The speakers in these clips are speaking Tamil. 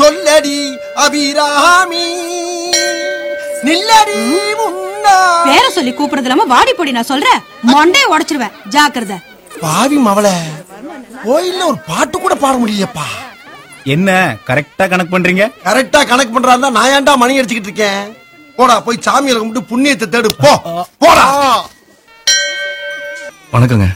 சொல்லடி அபிராமி நில்லடி முன்னா பேர சொல்லி கூப்பிடுறது இல்லாம வாடி பொடி நான் சொல்றேன் மண்டைய உடைச்சிருவேன் ஜாக்கிரதை பாவி மவள கோயில்ல ஒரு பாட்டு கூட பாட முடியலையப்பா என்ன கரெக்டா கணக்கு பண்றீங்க கரெக்டா கணக்கு பண்றாருந்தா நான் ஏன்டா மணி அடிச்சுக்கிட்டு இருக்கேன் போடா போய் சாமியை கும்பிட்டு புண்ணியத்தை தேடு போ போடா வணக்கங்க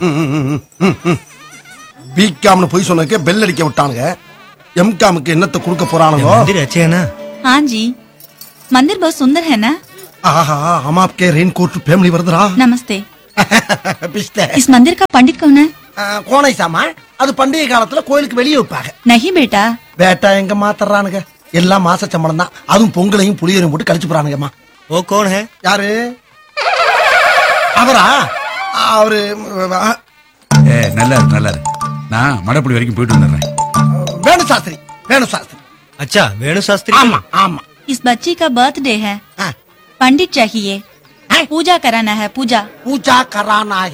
பிகாம்னு போய் சொன்னதுக்கே பெல் அடிக்க விட்டானுங்க எம்காமுக்கு என்னத்தை கொடுக்க போறானுங்க मंदिर अच्छे है ना हाँ जी मंदिर बहुत सुंदर है ना ஆஹா हम आपके रेनकोट फैमिली வருதுடா नमस्ते பிஸ்தே इस मंदिर का पंडित कौन है கோனை சாமா அது பண்டிகை காலத்துல கோயிலுக்கு வெளியே வைப்பாங்க नहीं बेटा பேட்டா எங்க மாத்தறானுங்க எல்லாம் மாச சம்பளம் தான் அதுவும் பொங்கலையும் புளியரையும் போட்டு கழிச்சு போறானுங்கம்மா वो कौन है யாரு அவரா அவரு அஹ், ஏ நல்லா இருக்கு நல்லா இருக்கு நான் மடப்பள்ளி வரைக்கும் போயிட்டு வந்துடுறேன் வேணு சாஸ்திரி வேணு சாஸ்திரி अच्छा वेणु शास्त्री ஆமா ஆமா इस बच्ची का बर्थडे है ஆ. पंडित चाहिए पूजा कराना है पूजा பூஜா கரானாக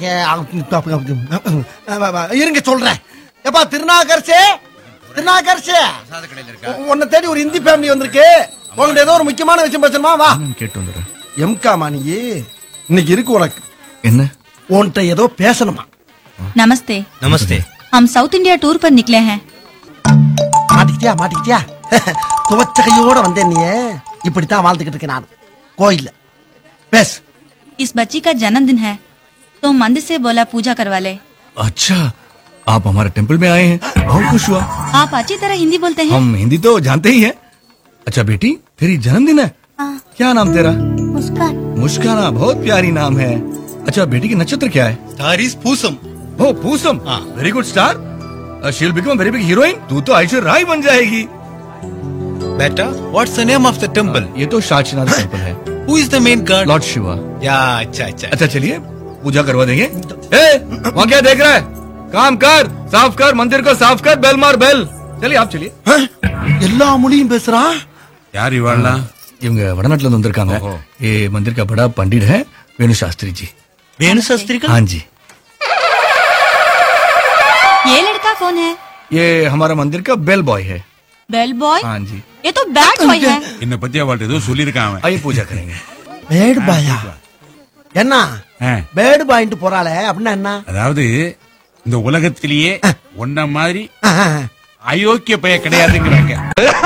இருங்க சொல்றேன் எப்பா திருநாகர்சே திருநாகர்சே உன்னை தேடி ஒரு இந்தி ஃபேமிலி வந்திருக்கு உங்கள்ட்ட ஏதோ ஒரு முக்கியமான விஷயம் பேசணுமா வா என்னன்னு கேட்டு வந்துடுறேன் எம்கா மாணியே இன்னைக்கு இருக்கு உனக்கு என்ன உன்கிட்ட ஏதோ பேசணுமா नमस्ते नमस्ते हम साउथ इंडिया टूर पर निकले हैं மாட்டிக்கிட்டியா மாட்டிக்கிட்டியா துவச்ச கையோட வந்தேன் நீ இப்படித்தான் வாழ்ந்துகிட்டு இருக்கேன் நான் கோயில்ல பேசு इस बच्ची का जन्मदिन है तो मंदिर से बोला पूजा करवा ले अच्छा आप हमारे टेम्पल में आए हैं बहुत खुश हुआ आप अच्छी तरह हिंदी बोलते हैं हम हिंदी तो जानते ही हैं अच्छा बेटी तेरी जन्मदिन है क्या नाम तेरा मुस्कान मुस्काना बहुत प्यारी नाम है अच्छा बेटी की नक्षत्र क्या है तारीस Pusam oh Pusam very good star she'll become very big heroine तू तो ऐश्वर्या राय बन जाएगी बेटा what's the name of the temple ये तो शाचनाथ टेम्पल है who is the main god lord Shiva या अच्छा अच्छा अच्छा चलिए पूजा करवा देंगे ए, वहाँ क्या देख रहा है काम कर साफ कर मंदिर को साफ कर बेल मार बेल चलिए आप चलिए அஹ், எல்லா மொழியும் பேசுறான் யார் இவாள்லாம் இவங்க வடநாட்டுல இருந்து வந்திருக்காங்க ஓஹோ. ये मंदिर का बड़ा पंडित है वेणु शास्त्री जी वेणु शास्त्री का हाँ जी ये लड़का कौन है ये हमारा मंदिर का बेल बॉय है बेल बॉय हाँ जी ये तो बैड बॉय है என்னை பத்தி அவள்கிட்ட ஏதோ சொல்லியிருக்கான் அவன் आइए पूजा करेंगे பேடு பாயா என்ன ஆ, பேடு பாயிண்ட் போறாளே அப்படின்னா என்ன அதாவது இந்த உலகத்திலேயே உன்ன மாதிரி அஹ், அஹ். அயோக்கிய பைய கிடையாதுங்கிறாங்க